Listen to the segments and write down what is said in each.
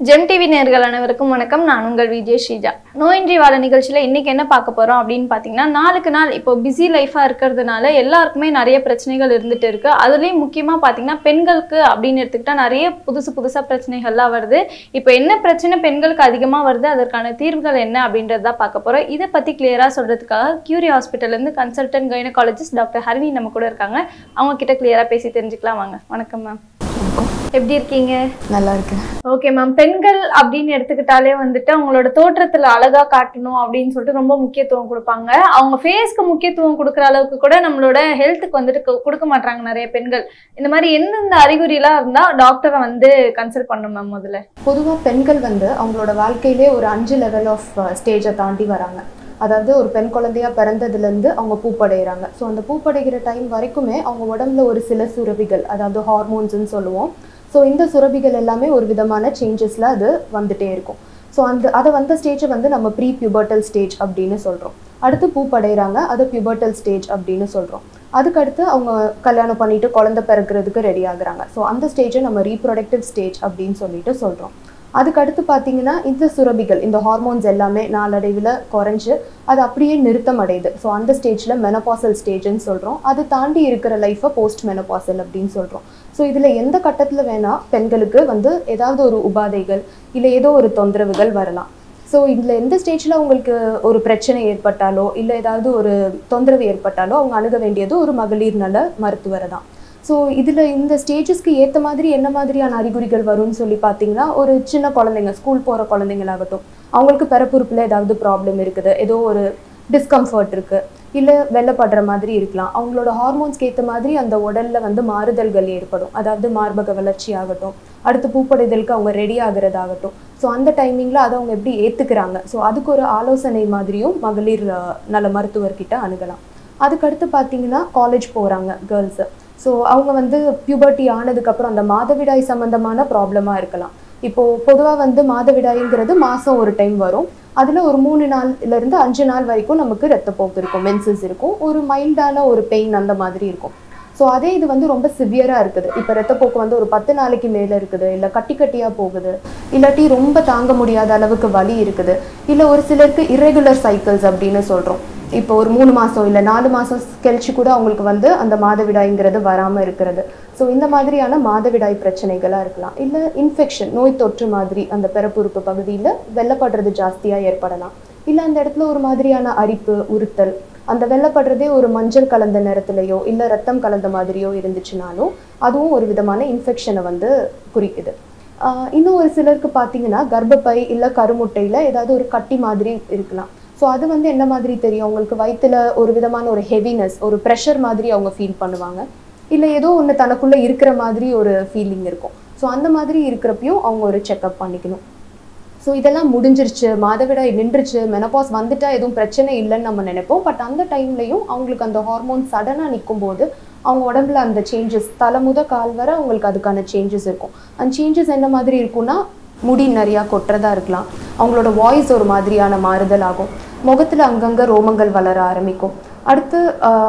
GeM TV நேர்கள் அனைவருக்கும் வணக்கம் நான் உங்கள் விஜய் ஸ்ரீஜா நோயின்றி வாழ நிகழ்ச்சியில் இன்னைக்கு என்ன பார்க்க போறோம் அப்படின்னு பார்த்தீங்கன்னா நாளுக்கு நாள் இப்போ பிஸி லைஃபாக இருக்கிறதுனால எல்லாருக்குமே நிறைய பிரச்சனைகள் இருந்துட்டு இருக்கு அதுலேயும் முக்கியமாக பார்த்தீங்கன்னா பெண்களுக்கு அப்படின்னு எடுத்துக்கிட்டா நிறைய புதுசு புதுசாக பிரச்சனைகள்லாம் வருது இப்போ என்ன பிரச்சனை பெண்களுக்கு அதிகமாக வருது அதற்கான தீர்வுகள் என்ன அப்படின்றத தான் பார்க்க போறோம் இதை பற்றி கிளியராக சொல்றதுக்காக கியூரி ஹாஸ்பிட்டல்லேருந்து கன்சல்டன்ட் கைனகாலஜிஸ்ட் டாக்டர் ஹர்வி நம்ம கூட இருக்காங்க அவங்க கிட்ட கிளியராக பேசி தெரிஞ்சுக்கலாம் வாங்க வணக்கம் மேம் எப்படி இருக்கீங்க நல்லா இருக்கு ஓகே மேம் பெண்கள் அப்படின்னு எடுத்துக்கிட்டாலே வந்துட்டு அவங்களோட தோற்றத்துல அழகா காட்டணும் அப்படின்னு சொல்லிட்டு ரொம்ப முக்கியத்துவம் கொடுப்பாங்க அவங்க ஃபேஸ்க்கு முக்கியத்துவம் கொடுக்குற அளவுக்கு கூட நம்மளோட ஹெல்த்துக்கு வந்துட்டு கு- கொடுக்க மாட்டாங்க நிறைய பெண்கள் இந்த மாதிரி எந்தெந்த அறிகுறிலாம் இருந்தா டாக்டரை வந்து கன்சல்ட் பண்ணணும் மேம் முதல்ல பொதுவாக பெண்கள் வந்து அவங்களோட வாழ்க்கையிலே ஒரு அஞ்சு லெவல் ஆஃப் ஸ்டேஜை தாண்டி வராங்க அதாவது ஒரு பெண் குழந்தையா பிறந்ததுலேருந்து அவங்க பூப்படைகிறாங்க ஸோ அந்த பூப்படைகிற டைம் வரைக்குமே அவங்க உடம்புல ஒரு சில சுரபிகள் அதாவது ஹார்மோன்ஸ்னு சொல்லுவோம் ஸோ இந்த சுரபிகள் எல்லாமே ஒரு விதமான சேஞ்சஸில் அது வந்துட்டே இருக்கும் ஸோ அந்த அதை வந்த ஸ்டேஜை வந்து நம்ம ப்ரீ பியூபர்டல் ஸ்டேஜ் அப்படின்னு சொல்கிறோம் அடுத்து பூப்படைகிறாங்க அது பியூபர்டல் ஸ்டேஜ் அப்படின்னு சொல்கிறோம் அதுக்கடுத்து அவங்க கல்யாணம் பண்ணிட்டு குழந்தை பிறக்கிறதுக்கு ரெடி ஆகுறாங்க ஸோ அந்த ஸ்டேஜை நம்ம ரீப்ரொடக்டிவ் ஸ்டேஜ் அப்படின்னு சொல்லிட்டு சொல்கிறோம் அதுக்கடுத்து பார்த்தீங்கன்னா இந்த சுரபிகள் இந்த ஹார்மோன்ஸ் எல்லாமே நாளடைவில் குறைஞ்சு அது அப்படியே நிறுத்தம் அடையுது ஸோ அந்த ஸ்டேஜில் மெனபாசல் ஸ்டேஜ்னு சொல்கிறோம் அது தாண்டி இருக்கிற லைஃப்பை போஸ்ட் மெனபாசல் அப்படின்னு சொல்கிறோம் ஸோ இதில் எந்த கட்டத்தில் வேணால் பெண்களுக்கு வந்து ஏதாவது ஒரு உபாதைகள் இல்லை ஏதோ ஒரு தொந்தரவுகள் வரலாம் ஸோ இதில் எந்த ஸ்டேஜில் உங்களுக்கு ஒரு பிரச்சனை ஏற்பட்டாலோ இல்லை ஏதாவது ஒரு தொந்தரவு ஏற்பட்டாலோ அவங்க அணுக வேண்டியது ஒரு மகளிர் நல மருத்துவரை தான் ஸோ இதில் இந்த ஸ்டேஜஸ்க்கு ஏற்ற மாதிரி என்ன மாதிரியான அறிகுறிகள் வரும்னு சொல்லி பார்த்தீங்கன்னா ஒரு சின்ன குழந்தைங்க ஸ்கூல் போகிற குழந்தைங்களாகட்டும் அவங்களுக்கு பிறப்புறுப்பில் ஏதாவது ப்ராப்ளம் இருக்குது ஏதோ ஒரு டிஸ்கம்ஃபர்ட் இருக்குது இல்லை வெள்ளப்படுற மாதிரி இருக்கலாம் அவங்களோட ஹார்மோன்ஸ்க்கு ஏற்ற மாதிரி அந்த உடல்ல வந்து மாறுதல்கள் ஏற்படும் அதாவது மார்பக வளர்ச்சி ஆகட்டும் அடுத்து பூப்படைதலுக்கு அவங்க ரெடி ஆகுறதாகட்டும் ஸோ அந்த டைமிங்கில் அதை அவங்க எப்படி ஏற்றுக்கிறாங்க ஸோ அதுக்கு ஒரு ஆலோசனை மாதிரியும் மகளிர் அஹ், நல மருத்துவர்கிட்ட அணுகலாம் அதுக்கடுத்து பார்த்தீங்கன்னா காலேஜ் போகிறாங்க கேர்ள்ஸு ஸோ அவங்க வந்து பியூபர்ட்டி ஆனதுக்கப்புறம் அந்த மாதவிடாய் சம்மந்தமான ப்ராப்ளமாக இருக்கலாம் இப்போது பொதுவாக வந்து மாதவிடாய்ங்கிறது மாதம் ஒரு டைம் வரும் அதில் ஒரு மூணு நாள்ல இருந்து அஞ்சு நாள் வரைக்கும் நமக்கு ரத்தப்போக்கு இருக்கும் மென்சஸ் இருக்கும் ஒரு மைல்டான ஒரு பெயின் அந்த மாதிரி இருக்கும் ஸோ அதே இது வந்து ரொம்ப சிவியராக இருக்குது இப்போ ரத்தப்போக்கு வந்து ஒரு பத்து நாளைக்கு மேலே இருக்குது இல்லை கட்டி கட்டியாக போகுது இல்லாட்டி ரொம்ப தாங்க முடியாத அளவுக்கு வலி இருக்குது இல்லை ஒரு சிலருக்கு irregular சைக்கிள்ஸ் அப்படின்னு சொல்கிறோம் இப்போ ஒரு மூணு மாதம் இல்லை நாலு மாதம் கழிச்சு கூட அவங்களுக்கு வந்து அந்த மாதவிடாய்ங்கிறது வராமல் இருக்கிறது ஸோ இந்த மாதிரியான மாதவிடாய் பிரச்சனைகளாக இருக்கலாம் இல்லை இன்ஃபெக்ஷன் நோய் தொற்று மாதிரி அந்த பிறப்புறுப்பு பகுதியில் வெள்ளப்படுறது ஜாஸ்தியாக ஏற்படலாம் இல்லை அந்த இடத்துல ஒரு மாதிரியான அரிப்பு உறுத்தல் அந்த வெள்ளப்படுறதே ஒரு மஞ்சள் கலந்த நிறத்துலையோ இல்லை ரத்தம் கலந்த மாதிரியோ இருந்துச்சுனாலும் அதுவும் ஒரு விதமான இன்ஃபெக்ஷனை வந்து குறிக்குது ஆஹ் இன்னும் ஒரு சிலருக்கு பார்த்தீங்கன்னா கர்ப்பப்பை இல்லை கருமுட்டையில் ஏதாவது ஒரு கட்டி மாதிரி இருக்கலாம் ஸோ அது வந்து என்ன மாதிரி தெரியும் அவங்களுக்கு வயித்துல ஒரு விதமான ஒரு ஹெவினஸ் ஒரு ப்ரெஷர் மாதிரி அவங்க ஃபீல் பண்ணுவாங்க இல்லை ஏதோ ஒன்று தனக்குள்ளே இருக்கிற மாதிரி ஒரு ஃபீலிங் இருக்கும் ஸோ அந்த மாதிரி இருக்கிறப்பையும் அவங்க ஒரு செக்கப் பண்ணிக்கணும் ஸோ இதெல்லாம் முடிஞ்சிருச்சு மாதவிடாய் நின்றுச்சு மெனபாஸ் வந்துட்டா எதுவும் பிரச்சனை இல்லைன்னு நம்ம நினைப்போம் பட் அந்த டைம்லையும் அவங்களுக்கு அந்த ஹார்மோன் சடனாக நிற்கும் போது அவங்க உடம்புல அந்த சேஞ்சஸ் தலை முத கால் வரை அவங்களுக்கு அதுக்கான சேஞ்சஸ் இருக்கும் அந்த சேஞ்சஸ் என்ன மாதிரி இருக்கும்னா முடி நிறையா கொட்டுறதா இருக்கலாம் அவங்களோட வாய்ஸ் ஒரு மாதிரியான மாறுதல் ஆகும் முகத்தில் அங்கங்கே ரோமங்கள் வளர ஆரம்பிக்கும் அடுத்து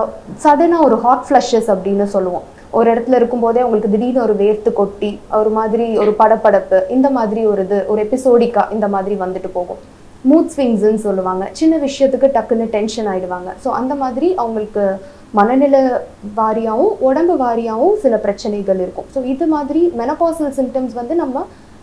சடனாக ஒரு ஹாட் ஃப்ளஷஸ் அப்படின்னு சொல்லுவோம் ஒரு இடத்துல இருக்கும்போதே அவங்களுக்கு திடீர்னு ஒரு வேர்த்து கொட்டி ஒரு மாதிரி ஒரு படபடப்பு இந்த மாதிரி ஒரு இது ஒரு எபிசோடிக்கா இந்த மாதிரி வந்துட்டு போகும் மூட் ஸ்விங்ஸ்ன்னு சொல்லுவாங்க சின்ன விஷயத்துக்கு டக்குன்னு டென்ஷன் ஆயிடுவாங்க ஸோ அந்த மாதிரி அவங்களுக்கு மனநிலை வாரியாகவும் உடம்பு வாரியாகவும் சில பிரச்சனைகள் இருக்கும் ஸோ இது மாதிரி மெனபாசல் சிம்டம்ஸ் வந்து நம்ம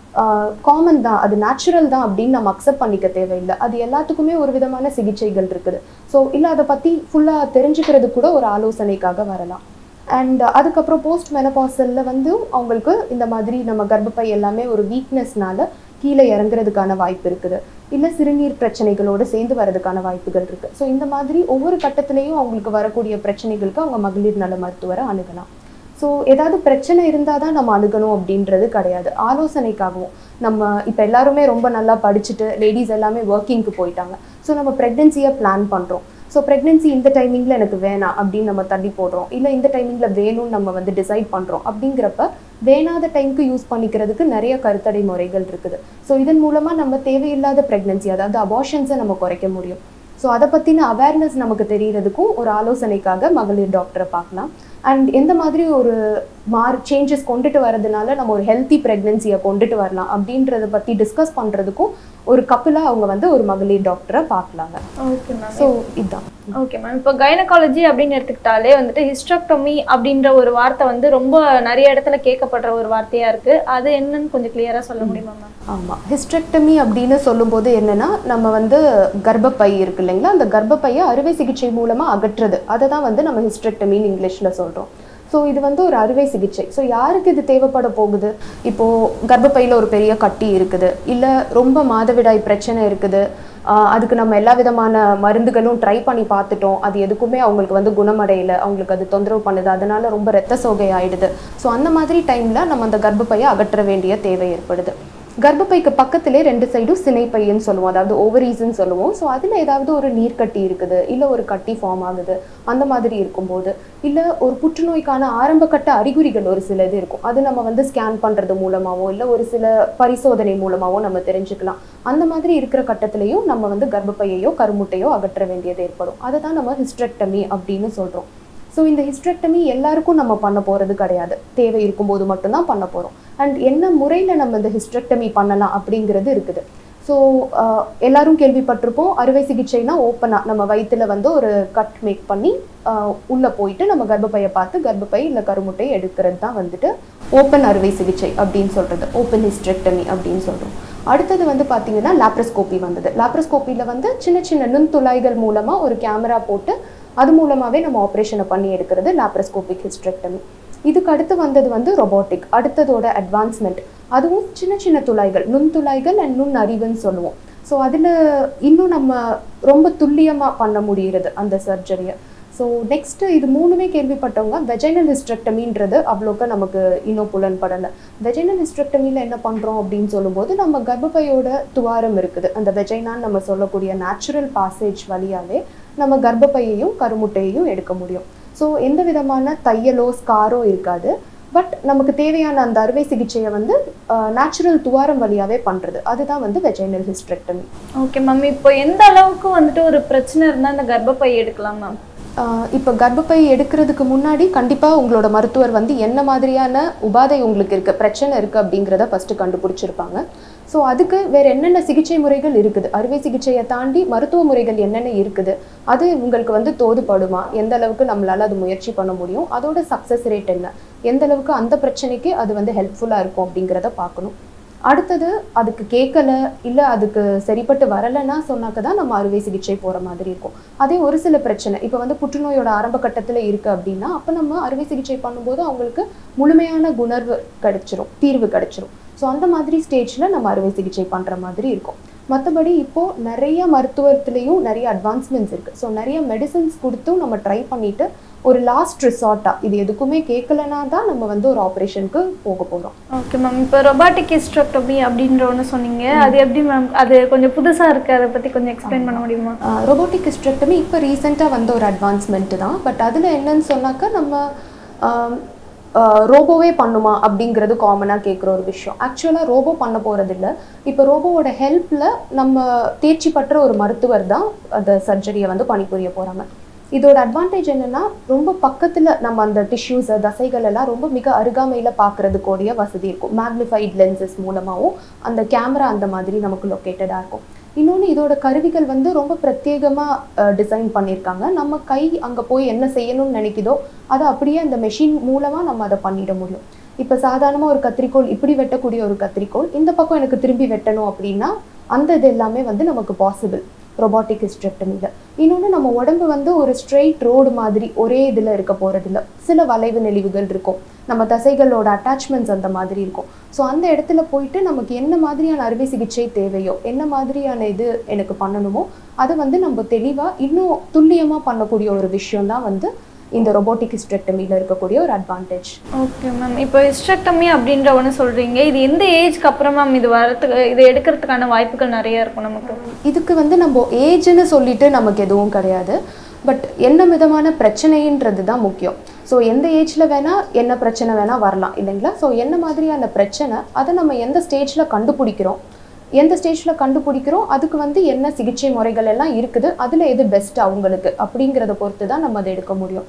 காமன் தான் அது நேச்சுரல் தான் அப்படின்னு நம்ம அக்செப்ட் பண்ணிக்க தேவையில்லை அது எல்லாத்துக்குமே ஒரு விதமான சிகிச்சைகள் இருக்குது ஸோ இல்லை அதை பற்றி ஃபுல்லாக தெரிஞ்சுக்கிறது கூட ஒரு ஆலோசனைக்காக வரலாம் அண்ட் அதுக்கப்புறம் போஸ்ட் மெனபாசலில் வந்து அவங்களுக்கு இந்த மாதிரி நம்ம கர்ப்பப்பை எல்லாமே ஒரு வீக்னஸ்னால கீழே இறங்குறதுக்கான வாய்ப்பு இருக்குது இல்லை சிறுநீர் பிரச்சனைகளோடு சேர்ந்து வரதுக்கான வாய்ப்புகள் இருக்குது ஸோ இந்த மாதிரி ஒவ்வொரு கட்டத்திலையும் அவங்களுக்கு வரக்கூடிய பிரச்சனைகளுக்கு அவங்க மகளிர் நல மருத்துவரை அணுகலாம் ஸோ ஏதாவது பிரச்சனை இருந்தால் தான் நம்ம அணுகணும் அப்படின்றது கிடையாது ஆலோசனைக்காகவும் நம்ம இப்போ எல்லாருமே ரொம்ப நல்லா படிச்சுட்டு லேடிஸ் எல்லாமே ஒர்க்கிங்க்கு போயிட்டாங்க ஸோ நம்ம ப்ரெக்னென்சியை பிளான் பண்ணுறோம் ஸோ ப்ரெக்னென்சி இந்த டைமிங்கில் எனக்கு வேணாம் அப்படின்னு நம்ம தள்ளி போடுறோம் இல்லை இந்த டைமிங்கில் வேணும்னு நம்ம வந்து டிசைட் பண்ணுறோம் அப்படிங்கிறப்ப வேணாத டைம்க்கு யூஸ் பண்ணிக்கிறதுக்கு நிறைய கருத்தடை முறைகள் இருக்குது ஸோ இதன் மூலமாக நம்ம தேவையில்லாத ப்ரெக்னென்சி அதாவது அபார்ஷன்ஸை நம்ம குறைக்க முடியும் ஸோ அதை பற்றின அவேர்னஸ் நமக்கு தெரியறதுக்கும் ஒரு ஆலோசனைக்காக மகளிர் டாக்டரை பார்க்கலாம் அண்ட் எந்த மாதிரி ஒரு மார் சேஞ்சஸ் கொண்டுட்டு வரதுனால நம்ம ஒரு ஹெல்த்தி ப்ரெக்னென்சியை கொண்டுட்டு வரலாம் அப்படின்றத பற்றி டிஸ்கஸ் பண்ணுறதுக்கும் ஒரு கப்பிலாக அவங்க வந்து ஒரு மகளிர் டாக்டரை பார்க்கலாங்க ஓகே மேம் ஸோ இதுதான் ஓகே மேம் இப்போ கைனகாலஜி அப்படின்னு எடுத்துக்கிட்டாலே வந்துட்டு ஹிஸ்டோக்டமி அப்படின்ற ஒரு வார்த்தை வந்து ரொம்ப நிறைய இடத்துல கேட்கப்படுற ஒரு வார்த்தையா இருக்கு அது என்னன்னு கொஞ்சம் கிளியரா சொல்ல முடியுமா மேம் ஆமாம் ஹிஸ்ட்ரெக்டமி அப்படின்னு சொல்லும்போது என்னன்னா நம்ம வந்து கர்ப்பப்பை இருக்கு இல்லைங்களா அந்த கர்ப்பப்பையை அறுவை சிகிச்சை மூலமாக அகற்றுறது அதை தான் வந்து நம்ம ஹிஸ்ட்ரெக்டமின்னு இங்கிலீஷில் சொல்கிறோம் ஸோ இது வந்து ஒரு அறுவை சிகிச்சை ஸோ யாருக்கு இது தேவைப்பட போகுது இப்போது கர்ப்பப்பையில் ஒரு பெரிய கட்டி இருக்குது இல்லை ரொம்ப மாதவிடாய் பிரச்சனை இருக்குது ஆஹ் அதுக்கு நம்ம எல்லா விதமான மருந்துகளும் ட்ரை பண்ணி பார்த்துட்டோம் அது எதுக்குமே அவங்களுக்கு வந்து குணமடையல அவங்களுக்கு அது தொந்தரவு பண்ணுது அதனால ரொம்ப ரத்த சோகை ஆயிடுது ஸோ அந்த மாதிரி டைமில் நம்ம அந்த கர்ப்பப்பையை அகற்ற வேண்டிய தேவை ஏற்படுது கர்ப்பப்பைக்கு பக்கத்திலே ரெண்டு சைடும் சினைப்பைன்னு சொல்லுவோம் அதாவது ஓவரீஸ்ன்னு சொல்லுவோம் ஸோ அதில் ஏதாவது ஒரு நீர்க்கட்டி இருக்குது இல்லை ஒரு கட்டி ஃபார்ம் ஆகுது அந்த மாதிரி இருக்கும்போது இல்லை ஒரு புற்றுநோய்க்கான ஆரம்பகட்ட அறிகுறிகள் ஒரு சில இது இருக்கும் அது நம்ம வந்து ஸ்கேன் பண்ணுறது மூலமாவோ இல்லை ஒரு சில பரிசோதனை மூலமாவோ நம்ம தெரிஞ்சுக்கலாம் அந்த மாதிரி இருக்கிற கட்டத்திலையும் நம்ம வந்து கர்ப்பப்பையையோ கருமுட்டையோ அகற்ற வேண்டியது ஏற்படும் அதை தான் நம்ம ஹிஸ்ட்ரெக்டமி அப்படின்னு சொல்கிறோம் ஸோ இந்த ஹிஸ்ட்ரெக்டமி எல்லாருக்கும் நம்ம பண்ண போகிறது கிடையாது தேவை இருக்கும்போது மட்டும்தான் பண்ண போகிறோம் அண்ட் என்ன முறையில் நம்ம இந்த ஹிஸ்ட்ரெக்டமி பண்ணலாம் அப்படிங்கிறது இருக்குது ஸோ எல்லாரும் கேள்விப்பட்டிருப்போம் அறுவை சிகிச்சைனா ஓப்பனாக நம்ம வயித்துல வந்து ஒரு கட் மேக் பண்ணி உள்ளே போயிட்டு நம்ம கர்ப்பப்பையை பார்த்து கர்ப்பப்பை இல்லை கருமுட்டை எடுக்கிறது தான் வந்துட்டு ஓப்பன் அறுவை சிகிச்சை அப்படின்னு சொல்கிறது ஓப்பன் ஹிஸ்ட்ரெக்டமி அப்படின்னு சொல்கிறோம் அடுத்தது வந்து பார்த்தீங்கன்னா லாப்ரஸ்கோப்பி வந்தது லாப்ரஸ்கோப்பியில் வந்து சின்ன சின்ன நுண்துளைகள் மூலமாக ஒரு கேமரா போட்டு அது மூலமாகவே நம்ம ஆப்ரேஷனை பண்ணி எடுக்கிறது லாப்ரஸ்கோபிக் ஹிஸ்ட்ரெக்டமி இதுக்கு அடுத்து வந்தது வந்து ரொபோட்டிக் அடுத்ததோட அட்வான்ஸ்மெண்ட் அதுவும் சின்ன சின்ன துளைகள் நுண்துளைகள் அண்ட் நுண் அறிவுன்னு சொல்லுவோம் ஸோ அதில் இன்னும் நம்ம ரொம்ப துல்லியமாக பண்ண முடிகிறது அந்த சர்ஜரியை ஸோ நெக்ஸ்ட்டு இது மூணுமே கேள்விப்பட்டவங்க வெஜைனல் ஹிஸ்ட்ரெக்டமின்றது அவ்வளோக்கா நமக்கு இன்னும் புலன்படலை வெஜைனல் ஹிஸ்ட்ரெக்டமியில் என்ன பண்ணுறோம் அப்படின்னு சொல்லும்போது நம்ம கர்ப்பப்பையோட துவாரம் இருக்குது அந்த வெஜைனான்னு நம்ம சொல்லக்கூடிய நேச்சுரல் பாசேஜ் வழியாகவே நம்ம கர்ப்பப்பையையும் கருமுட்டையையும் எடுக்க முடியும் ஸோ எந்த விதமான தையலோ ஸ்காரோ இருக்காது பட் நமக்கு தேவையான அந்த அறுவை சிகிச்சையை வந்து நேச்சுரல் துவாரம் வழியாகவே பண்ணுறது அதுதான் வந்து வெஜைனல் ஹிஸ்ட்ரெக்டமி ஓகே மேம் இப்போ எந்த அளவுக்கு வந்துட்டு ஒரு பிரச்சனை இருந்தால் இந்த கர்ப்பப்பை எடுக்கலாம் மேம் இப்போ கர்ப்பப்பை எடுக்கிறதுக்கு முன்னாடி கண்டிப்பாக உங்களோட மருத்துவர் வந்து என்ன மாதிரியான உபாதை உங்களுக்கு இருக்குது பிரச்சனை இருக்குது அப்படிங்கிறத ஃபஸ்ட்டு கண்டுபிடிச்சிருப்பாங்க ஸோ அதுக்கு வேறு என்னென்ன சிகிச்சை முறைகள் இருக்குது அறுவை சிகிச்சையை தாண்டி மருத்துவ முறைகள் என்னென்ன இருக்குது அது உங்களுக்கு வந்து தோதுபடுமா எந்த அளவுக்கு நம்மளால் அது முயற்சி பண்ண முடியும் அதோட சக்ஸஸ் ரேட் என்ன எந்த அளவுக்கு அந்த பிரச்சனைக்கு அது வந்து ஹெல்ப்ஃபுல்லாக இருக்கும் அப்படிங்கிறத பார்க்கணும் அடுத்தது அதுக்கு கேட்கல இல்லை அதுக்கு சரிப்பட்டு வரலைன்னா சொன்னாக்க தான் நம்ம அறுவை சிகிச்சை போகிற மாதிரி இருக்கும் அதே ஒரு சில பிரச்சனை இப்போ வந்து புற்றுநோயோட ஆரம்ப கட்டத்தில் இருக்குது அப்படின்னா அப்போ நம்ம அறுவை சிகிச்சை பண்ணும்போது அவங்களுக்கு முழுமையான குணர்வு கிடைச்சிரும் தீர்வு கிடைச்சிரும் ஸோ அந்த மாதிரி ஸ்டேஜில் நம்ம அறுவை சிகிச்சை பண்ணுற மாதிரி இருக்கும் மற்றபடி இப்போது நிறைய மருத்துவத்துலேயும் நிறைய அட்வான்ஸ்மெண்ட்ஸ் இருக்குது ஸோ நிறைய மெடிசன்ஸ் கொடுத்தும் நம்ம ட்ரை பண்ணிவிட்டு ஒரு லாஸ்ட் ரிசார்ட்டாக இது எதுக்குமே கேட்கலனா தான் நம்ம வந்து ஒரு ஆப்ரேஷனுக்கு போக போகிறோம் ஓகே மேம் இப்போ ரொபாட்டிக் ஹிஸ்ட்ரோக்டமி அப்படின்ற ஒன்று சொன்னீங்க அது எப்படி மேம் அது கொஞ்சம் புதுசாக இருக்குது அதை பற்றி கொஞ்சம் எக்ஸ்பிளைன் பண்ண முடியுமா ரொபோட்டிக் ஹிஸ்ட்ரெக்டமி இப்போ ரீசெண்டாக வந்த ஒரு அட்வான்ஸ்மெண்ட்டு தான் பட் அதில் என்னன்னு சொன்னாக்கா நம்ம ரோபோவே பண்ணுமா அப்படிங்கிறது காமனாக கேட்குற ஒரு விஷயம் ஆக்சுவலாக ரோபோ பண்ண போகிறதில்ல இப்போ ரோபோவோட ஹெல்ப்பில் நம்ம தேர்ச்சி பெற்ற ஒரு மருத்துவர் தான் அந்த சர்ஜரியை வந்து பணிபுரிய போகிறாங்க இதோட அட்வான்டேஜ் என்னென்னா ரொம்ப பக்கத்தில் நம்ம அந்த டிஷ்யூஸ் தசைகள் எல்லாம் ரொம்ப மிக அருகாமையில் பார்க்குறதுக்கூடிய வசதி இருக்கும் மேக்னிஃபைட் லென்சஸ் மூலமாகவும் அந்த கேமரா அந்த மாதிரி நமக்கு லொக்கேட்டடாக இருக்கும் இன்னொன்று இதோட கருவிகள் வந்து ரொம்ப பிரத்யேகமாக டிசைன் பண்ணியிருக்காங்க நம்ம கை அங்கே போய் என்ன செய்யணும்னு நினைக்குதோ அதை அப்படியே அந்த மெஷின் மூலமாக நம்ம அதை பண்ணிட முடியும் இப்போ சாதாரணமாக ஒரு கத்திரிக்கோள் இப்படி வெட்டக்கூடிய ஒரு கத்திரிக்கோள் இந்த பக்கம் எனக்கு திரும்பி வெட்டணும் அப்படின்னா அந்த இது எல்லாமே வந்து நமக்கு பாசிபிள் ரொபாட்டிக் ஹிஸ்ட்ரெக்டமியில் இன்னொன்று நம்ம உடம்பு வந்து ஒரு ஸ்ட்ரெயிட் ரோடு மாதிரி ஒரே இதில் இருக்க போகிறதில்ல சில வளைவு நெளிவுகள் இருக்கும் நம்ம தசைகளோட அட்டாச்மெண்ட்ஸ் அந்த மாதிரி இருக்கும் ஸோ அந்த இடத்துல போயிட்டு நமக்கு என்ன மாதிரியான அறுவை சிகிச்சை தேவையோ என்ன மாதிரியான இது எனக்கு பண்ணணுமோ அதை வந்து நம்ம தெளிவாக இன்னும் துல்லியமாக பண்ணக்கூடிய ஒரு விஷயம் தான் வந்து இந்த ரொபோட்டிக் ஹிஸ்ட்ரெக்டமியில் இருக்கக்கூடிய ஒரு அட்வான்டேஜ் ஓகே மேம் இப்போ ஹிஸ்ட்ரெக்டமி அப்படின்ற ஒன்று சொல்கிறீங்க இது எந்த ஏஜ்க்கு அப்புறம் மேம் இது வரதுக்கு இது எடுக்கிறதுக்கான வாய்ப்புகள் நிறைய இருக்கும் நமக்கு இதுக்கு வந்து நம்ம ஏஜ்னு சொல்லிட்டு நமக்கு எதுவும் கிடையாது பட் என்ன விதமான பிரச்சனைன்றது தான் முக்கியம் ஸோ எந்த ஏஜில் வேணால் என்ன பிரச்சனை வேணால் வரலாம் இல்லைங்களா ஸோ என்ன மாதிரியான பிரச்சனை அதை நம்ம எந்த ஸ்டேஜில் கண்டுபிடிக்கிறோம் எந்த ஸ்டேஜில் கண்டுபிடிக்கிறோம் அதுக்கு வந்து என்ன சிகிச்சை முறைகள் எல்லாம் இருக்குது அதில் எது பெஸ்ட் அவங்களுக்கு அப்படிங்கிறத பொறுத்து தான் நம்ம அதை எடுக்க முடியும்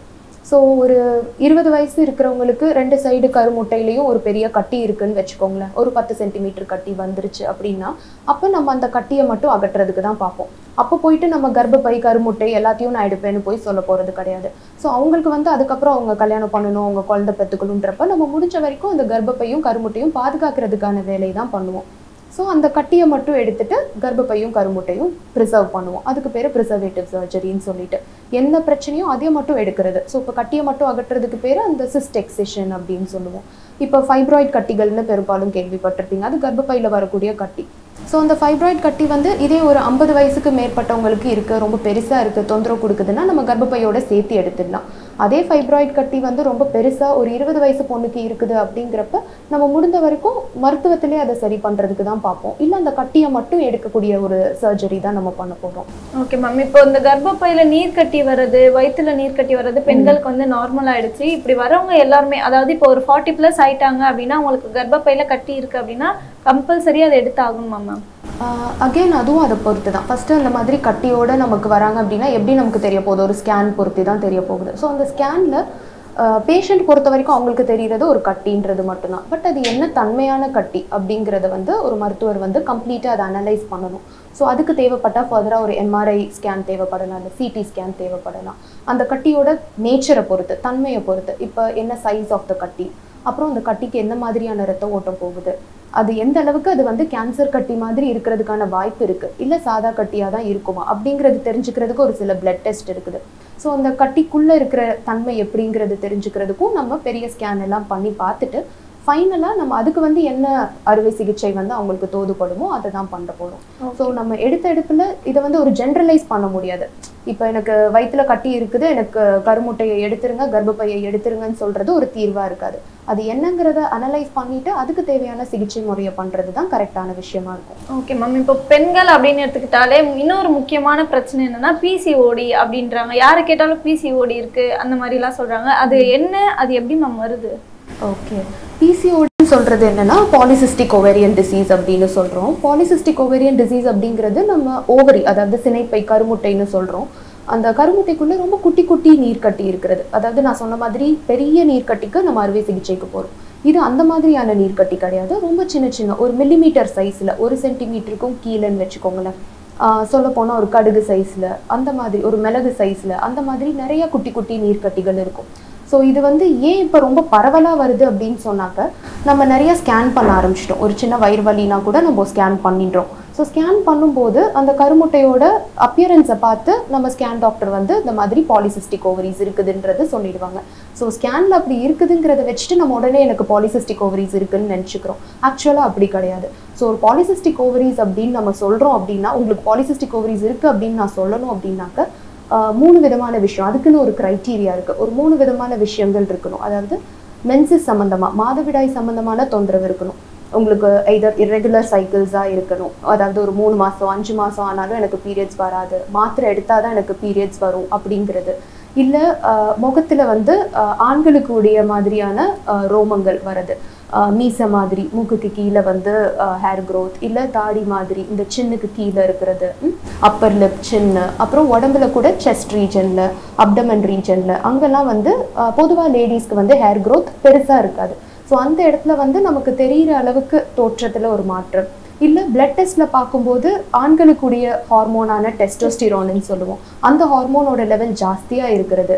ஸோ ஒரு இருபது வயசு இருக்கிறவங்களுக்கு ரெண்டு சைடு கருமுட்டையிலையும் ஒரு பெரிய கட்டி இருக்குன்னு வச்சுக்கோங்களேன் ஒரு பத்து சென்டிமீட்டர் கட்டி வந்துருச்சு அப்படின்னா அப்போ நம்ம அந்த கட்டியை மட்டும் அகற்றுறதுக்கு தான் பார்ப்போம் அப்போ போயிட்டு நம்ம கர்ப்பப்பை கருமுட்டை எல்லாத்தையும் நான் எடுப்பேன்னு போய் சொல்ல போகிறது கிடையாது ஸோ அவங்களுக்கு வந்து அதுக்கப்புறம் அவங்க கல்யாணம் பண்ணணும் அவங்க குழந்தை பெற்றுக்கணுன்றப்ப நம்ம முடிஞ்ச வரைக்கும் அந்த கர்ப்பப்பையும் கருமுட்டையும் பாதுகாக்கிறதுக்கான வேலையை தான் பண்ணுவோம் ஸோ அந்த கட்டியை மட்டும் எடுத்துட்டு கர்ப்பப்பையும் கருமுட்டையும் ப்ரிசர்வ் பண்ணுவோம் அதுக்கு பேர் ப்ரிசர்வேட்டிவ் சர்ஜரின்னு சொல்லிட்டு என்ன பிரச்சனையும் அதை மட்டும் எடுக்கிறது ஸோ இப்போ கட்டியை மட்டும் அகற்றுறதுக்கு பேர் அந்த சிஸ்ட் எக்ஸிஷன் அப்படின்னு சொல்லுவோம் இப்போ ஃபைப்ராய்ட் கட்டிகள்னு பெரும்பாலும் கேள்விப்பட்டிருப்பீங்க அது கர்ப்பப்பையில் வரக்கூடிய கட்டி ஸோ அந்த ஃபைப்ராய்ட் கட்டி வந்து இதே ஒரு ஐம்பது வயசுக்கு மேற்பட்டவங்களுக்கு இருக்குது ரொம்ப பெருசாக இருக்குது தொந்தரவு கொடுக்குதுன்னா நம்ம கர்ப்பப்பையோட சேர்த்து எடுத்துடலாம் அதே ஃபைப்ராய்ட் கட்டி வந்து ரொம்ப பெருசாக ஒரு இருபது வயசு பொண்ணுக்கு இருக்குது அப்படிங்கிறப்ப நம்ம முடிந்த வரைக்கும் மருத்துவத்திலே அதை சரி பண்ணுறதுக்கு தான் பார்ப்போம் இல்லை அந்த கட்டியை மட்டும் எடுக்கக்கூடிய ஒரு சர்ஜரி தான் நம்ம பண்ண போகிறோம் ஓகே மேம் இப்போ இந்த கர்ப்பப்பையில நீர் கட்டி வர்றது வயித்துல நீர் கட்டி வர்றது பெண்களுக்கு வந்து நார்மல் ஆயிடுச்சு இப்படி வரவங்க எல்லாருமே அதாவது இப்போ ஒரு ஃபார்ட்டி ப்ளஸ் ஆயிட்டாங்க அப்படின்னா அவங்களுக்கு கர்ப்பப்பையில கட்டி இருக்கு அப்படின்னா கம்பல்சரி அதை எடுத்து ஆகணுமா மேம் அகெயின் அதுவும் அதை பொறுத்து தான் ஃபஸ்ட்டு அந்த மாதிரி கட்டியோட நமக்கு வராங்க அப்படின்னா எப்படி நமக்கு தெரிய போகுது ஒரு ஸ்கேன் பொறுத்து தான் தெரிய போகுது ஸோ அந்த ஸ்கேனில் பேஷண்ட் பொறுத்த வரைக்கும் அவங்களுக்கு தெரிகிறது ஒரு கட்டின்றது மட்டும்தான் பட் அது என்ன தன்மையான கட்டி அப்படிங்கிறத வந்து ஒரு மருத்துவர் வந்து கம்ப்ளீட்டாக அதை அனலைஸ் பண்ணணும் ஸோ அதுக்கு தேவைப்பட்டால் ஃபர்தராக ஒரு எம்ஆர்ஐ ஸ்கேன் தேவைப்படலாம் இல்லை சிடி ஸ்கேன் தேவைப்படலாம் அந்த கட்டியோட நேச்சரை பொறுத்து தன்மையை பொறுத்து இப்போ என்ன சைஸ் ஆஃப் த கட்டி அப்புறம் அந்த கட்டிக்கு எந்த மாதிரியான ரத்த ஓட்டம் போகுது அது எந்த அளவுக்கு அது வந்து கேன்சர் கட்டி மாதிரி இருக்கிறதுக்கான வாய்ப்பு இருக்கு இல்லை சாதா கட்டியாக தான் இருக்குமா அப்படிங்கிறது தெரிஞ்சுக்கிறதுக்கு ஒரு சில பிளட் டெஸ்ட் இருக்குது ஸோ அந்த கட்டிக்குள்ளே இருக்கிற தன்மை எப்படிங்கிறது தெரிஞ்சுக்கிறதுக்கும் நம்ம பெரிய ஸ்கேன் எல்லாம் பண்ணி பார்த்துட்டு ஃபைனலாக நம்ம அதுக்கு வந்து என்ன அறுவை சிகிச்சை வந்து அவங்களுக்கு தோதுப்படுமோ அதை தான் பண்ண போகிறோம் ஸோ நம்ம எடுத்த எடுப்பில் இதை வந்து ஒரு ஜென்ரலைஸ் பண்ண முடியாது இப்போ எனக்கு வயிற்றுல கட்டி இருக்குது எனக்கு கருமுட்டையை எடுத்துருங்க கர்ப்பப்பையை எடுத்துருங்கன்னு சொல்கிறது ஒரு தீர்வாக இருக்காது அது என்னங்கிறத அனலைஸ் பண்ணிட்டு அதுக்கு தேவையான சிகிச்சை முறையை பண்ணுறது தான் கரெக்டான விஷயமா இருக்கும் ஓகே மேம் இப்போ பெண்கள் அப்படின்னு எடுத்துக்கிட்டாலே இன்னொரு முக்கியமான பிரச்சனை என்னன்னா பிசிஓடி அப்படின்றாங்க யாரை கேட்டாலும் பிசிஓடி இருக்கு அந்த மாதிரிலாம் சொல்றாங்க அது என்ன அது எப்படி மேம் வருது ஓகே பிசிஓடின்னு சொல்கிறது என்னன்னா பாலிசிஸ்டிக் ஓவேரியன் டிசீஸ் அப்படின்னு சொல்கிறோம் பாலிசிஸ்டிக் ஓவேரியன் டிசீஸ் அப்படிங்கிறது நம்ம ஓவரி அதாவது சினைப்பை கருமுட்டைன்னு சொல்கிறோம் அந்த கருமுட்டைக்குள்ளே ரொம்ப குட்டி குட்டி நீர்க்கட்டி இருக்கிறது அதாவது நான் சொன்ன மாதிரி பெரிய நீர்க்கட்டிக்கு நம்ம அறுவை சிகிச்சைக்கு போகிறோம் இது அந்த மாதிரியான நீர்க்கட்டி கிடையாது ரொம்ப சின்ன சின்ன ஒரு மில்லிமீட்டர் சைஸில் ஒரு சென்டிமீட்டருக்கும் கீழேன்னு வச்சுக்கோங்களேன் சொல்ல போனால் ஒரு கடுகு சைஸில் அந்த மாதிரி ஒரு மிளகு சைஸில் அந்த மாதிரி நிறைய குட்டி குட்டி நீர்க்கட்டிகள் இருக்கும் ஸோ இது வந்து ஏன் இப்போ ரொம்ப பரவலாக வருது அப்படின்னு சொன்னாக்க நம்ம நிறைய ஸ்கேன் பண்ண ஆரம்பிச்சிட்டோம் ஒரு சின்ன வயிறு வலினா கூட நம்ம ஸ்கேன் பண்ணிடுறோம் ஸோ ஸ்கேன் பண்ணும்போது அந்த கருமுட்டையோட அப்பியரன்ஸை பார்த்து நம்ம ஸ்கேன் டாக்டர் வந்து இந்த மாதிரி பாலிசிஸ்டிக் ஓவரிஸ் இருக்குதுன்றது சொல்லிடுவாங்க ஸோ ஸ்கேனில் அப்படி இருக்குதுங்கிறத வச்சுட்டு நம்ம உடனே எனக்கு பாலிசிஸ்டிக் ஓவரிஸ் இருக்குன்னு நினச்சிக்கிறோம் ஆக்சுவலாக அப்படி கிடையாது ஸோ ஒரு பாலிசிஸ்டிக் ஓவரிஸ் அப்படின்னு நம்ம சொல்கிறோம் அப்படின்னா உங்களுக்கு பாலிசிஸ்டிக் ஓவரிஸ் இருக்குது அப்படின்னு நான் சொல்லணும் அப்படின்னாக்க ஆஹ் மூணு விதமான விஷயம் அதுக்குன்னு ஒரு க்ரைட்டீரியா இருக்குது ஒரு மூணு விதமான விஷயங்கள் இருக்கணும் அதாவது மென்சஸ் சம்மந்தமாக மாதவிடாய் சம்மந்தமான தொந்தரவு இருக்கணும் உங்களுக்கு எய்தர் இரெகுலர் சைக்கிள்ஸாக இருக்கணும் அதாவது ஒரு மூணு மாதம் அஞ்சு மாதம் ஆனாலும் எனக்கு பீரியட்ஸ் வராது மாத்திரை எடுத்தால் தான் எனக்கு பீரியட்ஸ் வரும் அப்படிங்கிறது இல்லை முகத்தில் வந்து ஆஹ் ஆண்களுக்கு உடைய மாதிரியான ஆஹ் ரோமங்கள் வருது ஆஹ் மீசை மாதிரி மூக்குக்கு கீழே வந்து ஹேர் growth இல்லை தாடி மாதிரி இந்த சின்னுக்கு கீழே இருக்கிறது அப்பர் லிப் சின்னு அப்புறம் உடம்புல கூட செஸ்ட் ரீஜனில் அப்டமன் ரீஜனில் அங்கெல்லாம் வந்து பொதுவாக லேடிஸ்க்கு வந்து ஹேர் growth பெருசாக இருக்காது ஸோ அந்த இடத்துல வந்து நமக்கு தெரிகிற அளவுக்கு தோற்றத்தில் ஒரு மாற்றம் இல்லை பிளட் டெஸ்ட்டில் பார்க்கும்போது ஆண்களுக்குரிய ஹார்மோனான டெஸ்டோஸ்டிரோன்னு சொல்லுவோம் அந்த ஹார்மோனோட லெவல் ஜாஸ்தியாக இருக்கிறது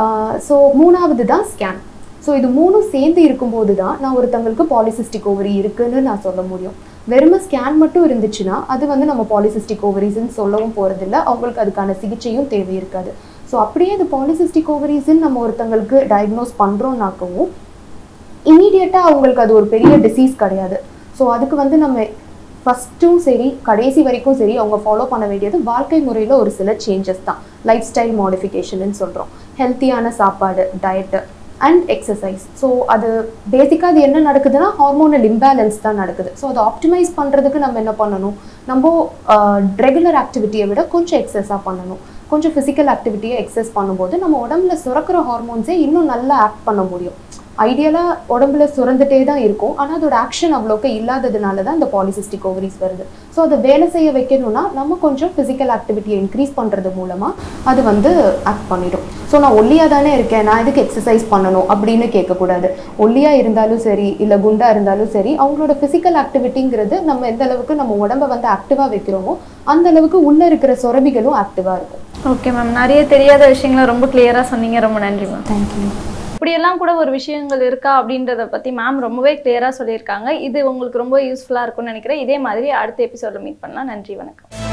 ஸோ மூணாவது தான் ஸ்கேன் ஸோ இது மூணும் சேர்ந்து இருக்கும்போது தான் நான் ஒருத்தங்களுக்கு பாலிசிஸ்டிக் ஓவரி இருக்குன்னு நான் சொல்ல முடியும் வெறும ஸ்கேன் மட்டும் இருந்துச்சுன்னா அது வந்து நம்ம பாலிசிஸ்டிக் ஓவரிஸ்ன்னு சொல்லவும் போகிறதில்ல அவங்களுக்கு அதுக்கான சிகிச்சையும் தேவை இருக்காது ஸோ அப்படியே இது பாலிசிஸ்டிக் ஓவரிஸ்ன்னு நம்ம ஒருத்தங்களுக்கு டயக்னோஸ் பண்ணுறோம்னாக்கவும் இமீடியட்டாக அவங்களுக்கு அது ஒரு பெரிய டிசீஸ் கிடையாது ஸோ அதுக்கு வந்து நம்ம ஃபஸ்ட்டும் சரி கடைசி வரைக்கும் சரி அவங்க ஃபாலோ பண்ண வேண்டியது வாழ்க்கை முறையில் ஒரு சில சேஞ்சஸ் தான் லைஃப் ஸ்டைல் மாடிஃபிகேஷன் சொல்கிறோம் ஹெல்த்தியான சாப்பாடு டயட்டு அண்ட் எக்ஸசைஸ் ஸோ அது பேசிக்காக அது என்ன நடக்குதுன்னா ஹார்மோனல் இம்பேலன்ஸ் தான் நடக்குது ஸோ அதை ஆப்டிமைஸ் பண்ணுறதுக்கு நம்ம என்ன பண்ணணும் நம்ம ரெகுலர் ஆக்டிவிட்டியை விட கொஞ்சம் எக்ஸஸாக பண்ணணும் கொஞ்சம் ஃபிசிக்கல் ஆக்டிவிட்டியை எக்ஸஸ் பண்ணும்போது நம்ம உடம்புல சுரக்கிற ஹார்மோன்ஸே இன்னும் நல்லா ஆக்ட் பண்ண முடியும் ஐடியலாக உடம்புல சுரந்துட்டே தான் இருக்கும் ஆனால் அதோட ஆக்ஷன் அவ்வளோக்கு இல்லாததுனால தான் இந்த பாலிசிஸ்டிக் ஓவரிஸ் வருது ஸோ அதை வேலை செய்ய வைக்கணும்னா நம்ம கொஞ்சம் ஃபிசிக்கல் ஆக்டிவிட்டியை இன்க்ரீஸ் பண்ணுறது மூலமாக அது வந்து ஆக்ட் பண்ணிடும் ஸோ நான் ஒல்லியாக தானே இருக்கேன் நான் எதுக்கு எக்ஸசைஸ் பண்ணணும் அப்படின்னு கேட்கக்கூடாது ஒல்லியாக இருந்தாலும் சரி இல்லை குண்டாக இருந்தாலும் சரி அவங்களோட ஃபிசிக்கல் ஆக்டிவிட்டிங்கிறது நம்ம எந்த அளவுக்கு நம்ம உடம்ப வந்து ஆக்டிவாக வைக்கிறோமோ அந்த அளவுக்கு உள்ளே இருக்கிற சுரபிகளும் ஆக்டிவாக இருக்கும் ஓகே மேம் நிறைய தெரியாத விஷயங்களை ரொம்ப கிளியராக சொன்னீங்க ரொம்ப நன்றி மேம் தேங்க்யூ இப்படியெல்லாம் கூட ஒரு விஷயங்கள் இருக்கா அப்படின்றத பற்றி மேம் ரொம்பவே கிளியராக சொல்லியிருக்காங்க இது உங்களுக்கு ரொம்ப யூஸ்ஃபுல்லாக இருக்கும்னு நினைக்கிறேன் இதே மாதிரி அடுத்த எபிசோடில் மீட் பண்ணலாம் நன்றி வணக்கம்